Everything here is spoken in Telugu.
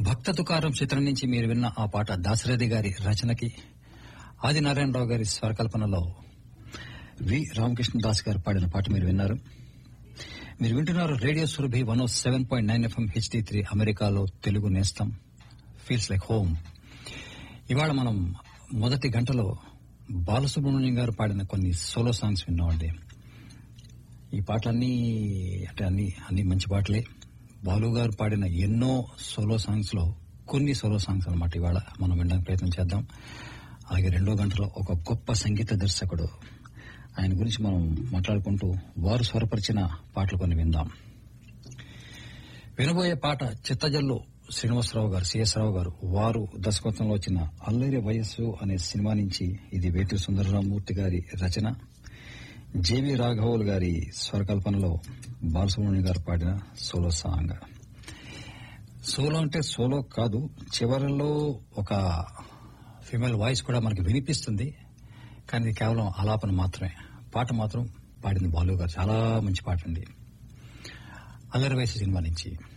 భక్త తుకారం చిత్రం నుంచి మీరు విన్న ఆ పాట దాశరథి గారి రచనకి ఆదినారాయణరావు గారి స్వరకల్పనలో వి రామకృష్ణ దాస్ గారు పాడిన పాట మీరు విన్నారు మీరు వింటున్నారు radio Surabhi one seven point nine FM HD three అమెరికాలో తెలుగు నేస్తం ఫీల్స్ లైక్ హోమ్ ఇవాళ మనం మొదటి గంటలో బాలసుబ్రహ్మణ్యం గారు పాడిన కొన్ని సోలో సాంగ్స్ విన్నామండి ఈ పాటలన్నీ అంటే అన్ని అన్ని మంచి పాటలే బాలు గారు పాడిన ఎన్నో సోలో సాంగ్స్ లో కొన్ని సోలో సాంగ్స్ అన్నమాట ఇవాళ మనం వినడానికి ప్రయత్నం చేద్దాం అలాగే రెండో గంటలో ఒక గొప్ప సంగీత దర్శకుడు ఆయన గురించి మనం మాట్లాడుకుంటూ వారు స్వరపరిచిన పాటలు కొన్ని విందాం వినబోయే పాట చిత్తజల్లు శ్రీనివాసరావు గారు సిఎస్ రావు గారు వారు దర్శకత్వంలో వచ్చిన అల్లరి వయస్సు అనే సినిమా నుంచి ఇది వేతు సుందరరామూర్తి గారి రచన జేవి రాఘవులు గారి స్వరకల్పనలో బాలసుబ్రహ్మణ్యం గారు పాడిన సోలో సాంగ్ సోలో అంటే సోలో కాదు చివరిలో ఒక ఫిమేల్ వాయిస్ కూడా మనకి వినిపిస్తుంది కానీ ఇది కేవలం ఆలాపన మాత్రమే పాట మాత్రం పాడింది బాలు గారు చాలా మంచి పాట అండి అల్లరి వయసు సినిమా నుంచి